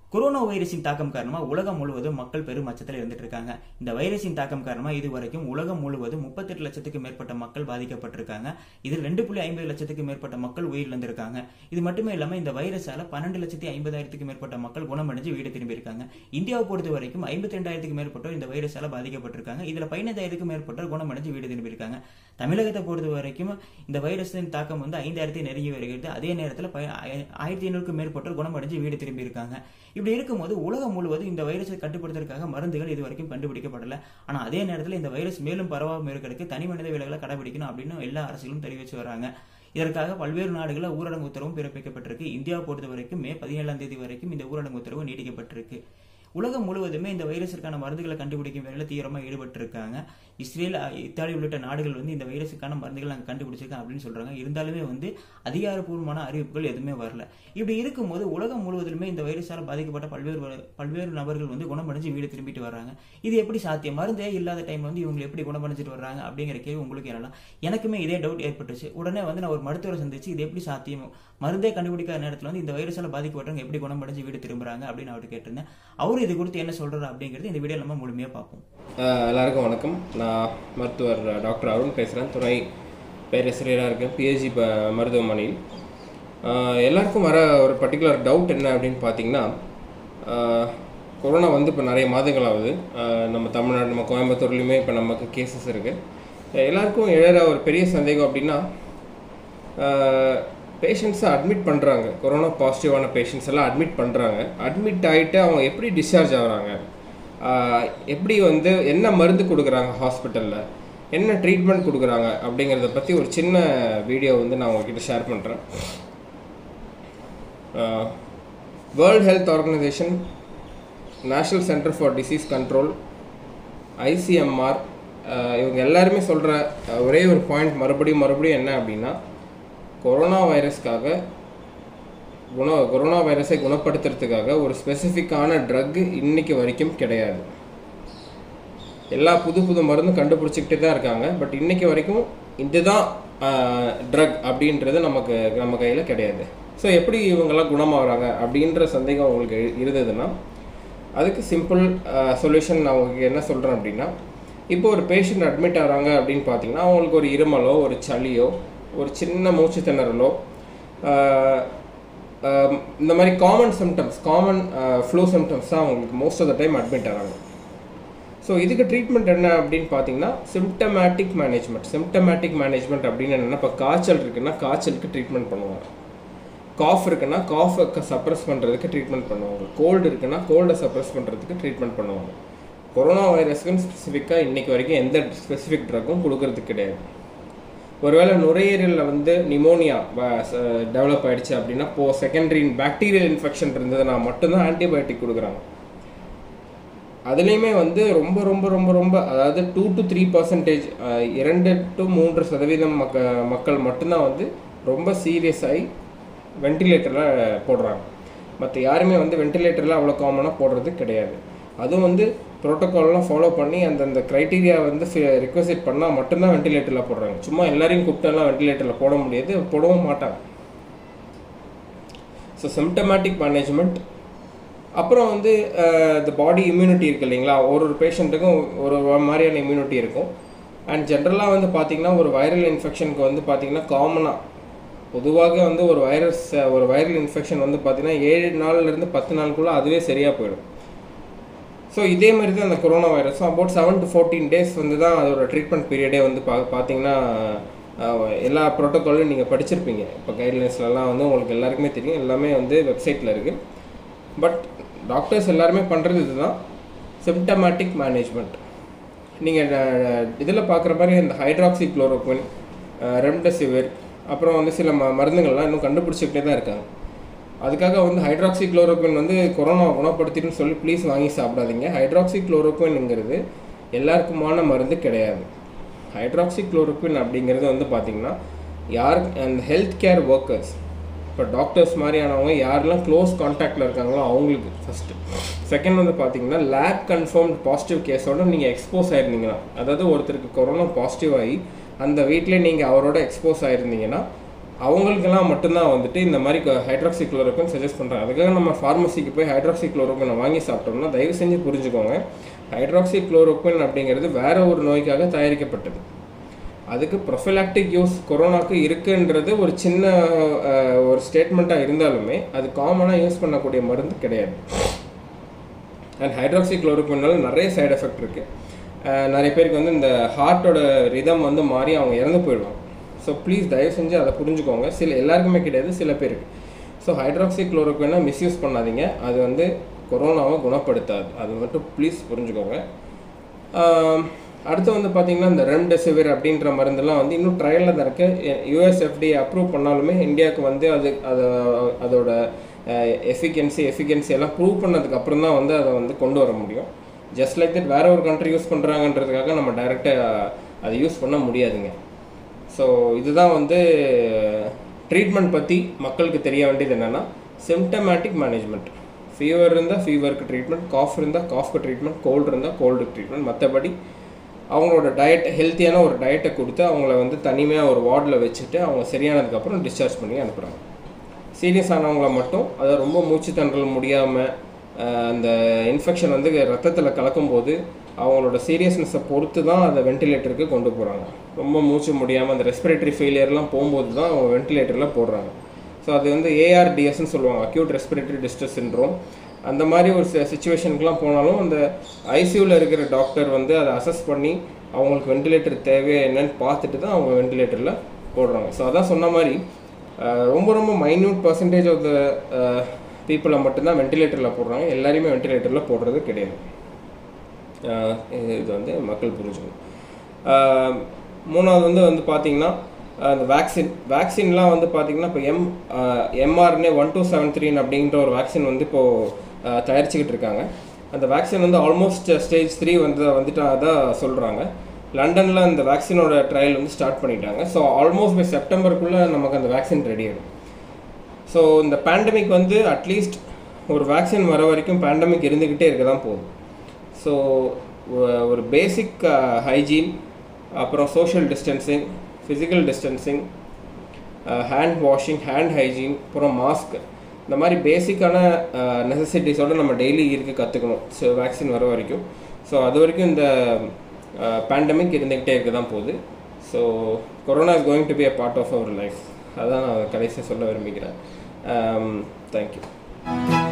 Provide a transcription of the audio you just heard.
corona வைரஸின் தாக்கம் காரணமா உலகம் முழுவதும் மக்கள் பெரும் அச்சத்தில் இருந்துட்டு இருக்காங்க இந்த வைரஸின் தாக்கம் காரணமா இதுவரைக்கும் உலகம் முழுவதும் முப்பத்தெட்டு லட்சத்துக்கு மேற்பட்ட மக்கள் பாதிக்கப்பட்டிருக்காங்க இதில் ரெண்டு புள்ளி ஐம்பது லட்சத்துக்கு மேற்பட்ட மக்கள் உயிரிழந்திருக்காங்க இது மட்டுமே இல்லாம இந்த வைரஸால பன்னெண்டு லட்சத்தி ஐம்பதாயிரத்துக்கு மேற்பட்ட மக்கள் குணமடைஞ்சு வீடு திரும்பியிருக்காங்க இந்தியாவை பொறுத்த வரைக்கும் ஐம்பத்தி ரெண்டாயிரத்துக்கு மேற்பட்டோர் இந்த வைரஸால பாதிக்கப்பட்டிருக்காங்க இதுல பதினைந்தாயிரத்துக்கு மேற்பட்டோர் குணமடைஞ்சு வீடு திரும்பியிருக்காங்க தமிழகத்தை பொறுத்த வரைக்கும் இந்த வைரஸின் தாக்கம் வந்து ஐந்தாயிரத்தை நெருங்கி வருகிறது அதே நேரத்தில் ஆயிரத்தி ஐநூறுக்கும் மேற்பட்டோர் குணமடைஞ்சு வீடு திரும்பியிருக்காங்க இப்படி இருக்கும்போது உலகம் முழுவதும் இந்த வைரஸை கட்டுப்படுத்துறதுக்காக மருந்துகள் இது வரைக்கும் கண்டுபிடிக்கப்படல ஆனா அதே நேரத்தில் இந்த வைரஸ் மேலும் பரவாமல் இருக்கிறதுக்கு தனி மனித விலகளை கடைபிடிக்கணும் அப்படின்னு எல்லா அரசுகளும் தெரிவிச்சு வராங்க இதற்காக பல்வேறு நாடுகளில் ஊரடங்கு உத்தரவும் பிறப்பிக்கப்பட்டிருக்கு இந்தியாவை பொறுத்த வரைக்கும் மே பதினேழாம் தேதி வரைக்கும் இந்த ஊரடங்கு உத்தரவு நீடிக்கப்பட்டிருக்கு உலகம் முழுவதுமே இந்த வைரஸுக்கான மருந்துகளை கண்டுபிடிக்கும் வேலையில் தீவிரமாக ஈடுபட்டிருக்காங்க இஸ்ரேல் இத்தாலி உள்ளிட்ட நாடுகள் வந்து இந்த வைரஸுக்கான மருந்துகள் நாங்கள் கண்டுபிடிச்சிருக்கோம் அப்படின்னு சொல்றாங்க இருந்தாலுமே வந்து அதிகாரப்பூர்வமான அறிவிப்புகள் எதுவுமே வரல இப்படி இருக்கும்போது உலகம் முழுவதுமே இந்த வைரஸால் பாதிக்கப்பட்ட பல்வேறு பல்வேறு நபர்கள் வந்து குணமடைஞ்சு வீடு திரும்பிட்டு வர்றாங்க இது எப்படி சாத்தியம் மருந்தே இல்லாத டைம் வந்து இவங்க எப்படி குணமடைஞ்சிட்டு வர்றாங்க அப்படிங்கிற கேள்வி உங்களுக்கு எழலாம் எனக்குமே இதே டவுட் ஏற்பட்டுச்சு உடனே வந்து நான் ஒரு மருத்துவரை சந்திச்சு இது எப்படி சாத்தியம் மருந்தே கண்டுபிடிக்காத நேரத்தில் வந்து இந்த வைரஸால் பாதிக்கப்பட்டவங்க எப்படி குணமடைஞ்சு வீடு திரும்புறாங்க அப்படின்னு அவர்கிட்ட கேட்டிருந்தேன் அவரு இது குறித்து என்ன சொல்றாரு அப்படிங்கிறது இந்த வீடியோ நம்ம முழுமையாக பார்ப்போம் எல்லாருக்கும் வணக்கம் நான் மருத்துவர் டாக்டர் அருண் பேசுகிறேன் துணை பேரசிரியராக இருக்கேன் பிஹெச்டி ப மருத்துவமனையில் எல்லாருக்கும் வர ஒரு பர்டிகுலர் டவுட் என்ன அப்படின்னு பார்த்தீங்கன்னா கொரோனா வந்து இப்போ நிறைய மாதங்கள் ஆகுது நம்ம தமிழ்நாடு நம்ம கோயம்புத்தூர்லேயுமே இப்போ நமக்கு கேசஸ் இருக்குது எல்லாருக்கும் எழற ஒரு பெரிய சந்தேகம் அப்படின்னா பேஷண்ட்ஸை அட்மிட் பண்ணுறாங்க கொரோனா பாசிட்டிவான பேஷண்ட்ஸ் எல்லாம் அட்மிட் பண்ணுறாங்க அட்மிட் ஆகிட்டு அவங்க எப்படி டிஸ்சார்ஜ் ஆகுறாங்க எப்படி வந்து என்ன மருந்து கொடுக்குறாங்க ஹாஸ்பிட்டலில் என்ன ட்ரீட்மெண்ட் கொடுக்குறாங்க அப்படிங்கிறத பற்றி ஒரு சின்ன வீடியோ வந்து நான் உங்ககிட்ட ஷேர் பண்ணுறேன் World Health Organization National Centre for Disease Control ICMR இவங்க எல்லாருமே சொல்கிற ஒரே ஒரு பாயிண்ட் மறுபடியும் மறுபடியும் என்ன அப்படின்னா கொரோனா வைரஸ்க்காக குண கொரோனா வைரஸை குணப்படுத்துறதுக்காக ஒரு ஸ்பெசிஃபிக்கான ட்ரக் இன்னைக்கு வரைக்கும் கிடையாது எல்லா புது புது மருந்தும் கண்டுபிடிச்சிக்கிட்டே தான் இருக்காங்க பட் இன்னைக்கு வரைக்கும் இதுதான் ட்ரக் அப்படின்றது நமக்கு நம்ம கையில் கிடையாது ஸோ எப்படி இவங்கெல்லாம் குணமாகறாங்க அப்படின்ற சந்தேகம் உங்களுக்கு இருந்ததுன்னா அதுக்கு சிம்பிள் சொல்யூஷன் நான் உங்களுக்கு என்ன சொல்கிறேன் அப்படின்னா இப்போ ஒரு பேஷண்ட் அட்மிட் ஆகிறாங்க அப்படின்னு பார்த்தீங்கன்னா அவங்களுக்கு ஒரு இருமலோ ஒரு சளியோ ஒரு சின்ன மூச்சு திணறலோ இந்த மாதிரி common symptoms common flu symptoms தான் அவங்களுக்கு most of the time admit ஆகிறாங்க ஸோ இதுக்கு ட்ரீட்மெண்ட் என்ன அப்படின்னு பார்த்தீங்கன்னா சிம்டமேட்டிக் மேனேஜ்மெண்ட் சிம்டமேட்டிக் மேனேஜ்மெண்ட் அப்படின்னு என்னென்னா இப்போ காய்ச்சல் இருக்குன்னா காய்ச்சலுக்கு ட்ரீட்மெண்ட் பண்ணுவாங்க காஃப் இருக்குன்னா காஃபை சப்ரஸ் பண்ணுறதுக்கு ட்ரீட்மெண்ட் பண்ணுவாங்க கோல்டு இருக்குன்னா கோல்டை சப்ரஸ் பண்ணுறதுக்கு ட்ரீட்மெண்ட் பண்ணுவாங்க கொரோனா வைரஸ்க்குன்னு ஸ்பெசிஃபிக்காக இன்றைக்கி வரைக்கும் எந்த ஸ்பெசிஃபிக் ட்ரக்கும் கொடுக்கறதுக்கு கிடையாது ஒருவேளை நுரையீரலில் வந்து நிமோனியா டெவலப் ஆகிடுச்சு அப்படின்னா இப்போ செகண்டரி பாக்டீரியல் இன்ஃபெக்ஷன் இருந்ததுன்னா மட்டும்தான் ஆன்டிபயோட்டிக் கொடுக்குறாங்க அதுலேயுமே வந்து ரொம்ப ரொம்ப ரொம்ப ரொம்ப அதாவது டூ டு த்ரீ பர்சன்டேஜ் இரண்டு டு மூன்று சதவீதம் மக்க மக்கள் மட்டும்தான் வந்து ரொம்ப சீரியஸ் ஆகி வென்டிலேட்டரில் போடுறாங்க மற்ற யாருமே வந்து வென்டிலேட்டரில் அவ்வளோ காமனாக போடுறது கிடையாது அதுவும் வந்து ப்ரோட்டோக்கால்லாம் ஃபாலோ பண்ணி அந்தந்த க்ரைட்டீரியா வந்து ரிக்வசிட் பண்ணால் மட்டும்தான் வென்டிலேட்டரில் போடுறாங்க சும்மா எல்லாரையும் கூப்பிட்டெல்லாம் வென்டிலேட்டரில் போட முடியாது போடவும் மாட்டாங்க ஸோ சிம்டமேட்டிக் மேனேஜ்மெண்ட் அப்புறம் வந்து இந்த பாடி இம்யூனிட்டி இருக்குது இல்லைங்களா ஒரு ஒரு பேஷண்ட்டுக்கும் ஒரு மாதிரியான இம்யூனிட்டி இருக்கும் அண்ட் ஜென்ரலாக வந்து பார்த்திங்கன்னா ஒரு வைரல் இன்ஃபெக்ஷனுக்கு வந்து பார்த்திங்கன்னா காமனாக பொதுவாக வந்து ஒரு வைரஸ் ஒரு வைரல் இன்ஃபெக்ஷன் வந்து பார்த்திங்கன்னா ஏழு நாள்லேருந்து பத்து நாளுக்குள்ளே அதுவே சரியாக போயிடும் ஸோ இதே மாதிரி தான் அந்த கொரோனா வைரஸும் about seven to fourteen days வந்து தான் அதோட ட்ரீட்மெண்ட் பீரியடே வந்து பா பார்த்தீங்கன்னா எல்லா ப்ரோட்டோக்காலும் நீங்கள் படிச்சிருப்பீங்க இப்போ கைட்லைன்ஸ்லலாம் வந்து உங்களுக்கு எல்லாருக்குமே தெரியும் எல்லாமே வந்து வெப்சைட்டில் இருக்குது பட் டாக்டர்ஸ் எல்லாருமே பண்ணுறது இதுதான் சிம்டமேட்டிக் மேனேஜ்மெண்ட் நீங்கள் இதில் பார்க்குற மாதிரி இந்த ஹைட்ராக்சி குளோரோக்வின் ரெம்டெசிவிர் அப்புறம் வந்து சில ம மருந்துகள்லாம் இன்னும் கண்டுபிடிச்சிக்கிட்டே தான் இருக்காங்க அதுக்காக வந்து ஹைட்ராக்சி குளோரோக்வின் வந்து கொரோனா குணப்படுத்தின்னு சொல்லி ப்ளீஸ் வாங்கி சாப்பிடாதீங்க ஹைட்ராக்சி குளோரோக்வின்ங்கிறது எல்லாருக்குமான மருந்து கிடையாது ஹைட்ராக்சி குளோரோக்வின் அப்படிங்கிறது வந்து பார்த்திங்கன்னா யார் அந்த ஹெல்த் கேர் ஒர்க்கர்ஸ் இப்போ டாக்டர்ஸ் மாதிரியானவங்க யாரெல்லாம் க்ளோஸ் கான்டாக்டில் இருக்காங்களோ அவங்களுக்கு ஃபஸ்ட்டு செகண்ட் வந்து பார்த்தீங்கன்னா லேப் கன்ஃபார்ம்ட் பாசிட்டிவ் கேஸோட நீங்கள் எக்ஸ்போஸ் ஆயிருந்தீங்கன்னா அதாவது ஒருத்தருக்கு கொரோனா பாசிட்டிவ் ஆகி அந்த வீட்டில் நீங்கள் அவரோட எக்ஸ்போஸ் ஆயிருந்தீங்கன்னா அவங்களுக்கெல்லாம் மட்டும்தான் வந்துட்டு இந்த மாதிரி ஹைட்ராக்சி குளோரோக்வின் சஜஸ்ட் பண்ணுறாங்க அதுக்காக நம்ம ஃபார்மசிக்கு போய் ஹைட்ராக்சி குளோரோக்வினை வாங்கி சாப்பிட்டோம்னா தயவு செஞ்சு புரிஞ்சுக்கோங்க ஹைட்ராக்சி குளோரோக்வின் அப்படிங்கிறது வேற ஒரு நோய்க்காக தயாரிக்கப்பட்டது அதுக்கு ப்ரொஃபிலாக்டிக் யூஸ் கொரோனாக்கு இருக்குன்றது ஒரு சின்ன அஹ், ஒரு ஸ்டேட்மெண்ட்டாக இருந்தாலுமே அது காமனாக யூஸ் பண்ணக்கூடிய மருந்து கிடையாது அண்ட் ஹைட்ராக்சி குளோரோக்வினால நிறைய சைடு எஃபெக்ட் இருக்குது நிறைய பேருக்கு வந்து இந்த ஹார்ட்டோட ரிதம் வந்து மாறி அவங்க இறந்து போயிடுவாங்க ஸோ ப்ளீஸ் தயவு செஞ்சு அதை புரிஞ்சுக்கோங்க சில எல்லாருக்குமே கிடையாது சில பேருக்கு ஸோ ஹைட்ராக்சி குளோரோக்வினை மிஸ்யூஸ் பண்ணாதீங்க அது வந்து கொரோனாவை குணப்படுத்தாது அது மட்டும் ப்ளீஸ் புரிஞ்சுக்கோங்க ஆம், அடுத்து வந்து பார்த்தீங்கன்னா இந்த ரெம்டெசிவிர் அப்படின்ற மருந்தெல்லாம் வந்து இன்னும் ட்ரையலில் தான் இருக்குது யூஎஸ்எஃப்டி அப்ரூவ் பண்ணாலுமே இந்தியாவுக்கு வந்து அது அது அதோட எஃபிகன்சி எஃபிகன்சி எல்லாம் ப்ரூவ் பண்ணதுக்கு அப்புறம் தான் வந்து அதை வந்து கொண்டு வர முடியும் ஜஸ்ட் லைக் தட் வேற ஒரு கண்ட்ரி யூஸ் பண்ணுறாங்கன்றதுக்காக நம்ம டைரெக்டாக அதை யூஸ் பண்ண முடியாதுங்க ஸோ இதுதான் வந்து ட்ரீட்மெண்ட் பற்றி மக்களுக்கு தெரிய வேண்டியது என்னென்னா சிம்டமேட்டிக் மேனேஜ்மெண்ட் ஃபீவர் இருந்தால் ஃபீவருக்கு ட்ரீட்மெண்ட் காஃப் இருந்தால் காஃப்க்கு ட்ரீட்மெண்ட் கோல்டு இருந்தால் கோல்டுக்கு ட்ரீட்மெண்ட் மற்றபடி அவங்களோட டயட் ஹெல்த்தியான ஒரு டயட்டை கொடுத்து அவங்கள வந்து தனிமையாக ஒரு வார்டில் வச்சுட்டு அவங்க சரியானதுக்கப்புறம் டிஸ்சார்ஜ் பண்ணி அனுப்புகிறாங்க சீரியஸ் ஆனவங்கள மட்டும் அதை ரொம்ப மூச்சு திணறல் முடியாமல் அந்த இன்ஃபெக்ஷன் வந்து ரத்தத்தில் கலக்கும்போது அவங்களோட சீரியஸ்னஸை பொறுத்து தான் அதை வென்டிலேட்டருக்கு கொண்டு போகிறாங்க ரொம்ப மூச்சு முடியாமல் அந்த ரெஸ்பிரேட்டரி ஃபெயிலியர்லாம் போகும்போது தான் அவங்க வென்டிலேட்டரில் போடுறாங்க ஸோ அது வந்து ஏஆர்டிஎஸ்ன்னு சொல்லுவாங்க அக்யூட் ரெஸ்பிரேட்டரி டிஸ்ட்ரெஸ் சின்ரோம் அந்த மாதிரி ஒரு சுச்சுவேஷனுக்குலாம் போனாலும் அந்த ஐசியூவில் இருக்கிற டாக்டர் வந்து அதை அசஸ் பண்ணி அவங்களுக்கு வென்டிலேட்டர் தேவையா என்னன்னு பார்த்துட்டு தான் அவங்க வென்டிலேட்டரில் போடுறாங்க ஸோ அதான் சொன்ன மாதிரி அஹ், ரொம்ப ரொம்ப மைன்யூட் பர்சன்டேஜ் ஆஃப் த பீப்புளை மட்டும்தான் வென்டிலேட்டரில் போடுறாங்க எல்லாரையுமே வென்டிலேட்டரில் போடுறது கிடையாது அஹ், இது இது வந்து மக்கள் புரிஞ்சுக்கணும் அஹ், மூணாவது வந்து வந்து பார்த்தீங்கன்னா அந்த வேக்சின் வேக்சின்லாம் வந்து பார்த்தீங்கன்னா இப்போ M mRNA one two seven three அப்படின்ற ஒரு வேக்சின் வந்து இப்போது தயாரிச்சுக்கிட்டு இருக்காங்க அந்த வேக்சின் வந்து ஆல்மோஸ்ட் ஸ்டேஜ் த்ரீ வந்து வந்துட்டு தான் சொல்கிறாங்க லண்டனில் அந்த வேக்சினோட ட்ரையல் வந்து ஸ்டார்ட் பண்ணிட்டாங்க ஸோ ஆல்மோஸ்ட் பை செப்டம்பருக்குள்ளே நமக்கு அந்த வேக்சின் ரெடி ஆகிடும் ஸோ இந்த பேண்டமிக் வந்து அட்லீஸ்ட் ஒரு வேக்சின் வர வரைக்கும் பேண்டமிக் இருந்துக்கிட்டே இருக்க தான் போகுது ஸோ ஒரு பேசிக் ஹைஜீன் அப்புறம் social distancing physical distancing hand washing hand hygiene அப்புறம் மாஸ்க் இந்த மாதிரி பேசிக்கான நெசசிட்டிஸோட நம்ம டெய்லி இருக்க கற்றுக்கணும் ஸோ வேக்சின் வர வரைக்கும் ஸோ அது வரைக்கும் இந்த பேண்டமிக் இருந்துக்கிட்டே இருக்க தான் போகுது so corona is going to be a part of our life அதான் நான் கடைசியாக சொல்ல விரும்புகிறேன் தேங்க்யூ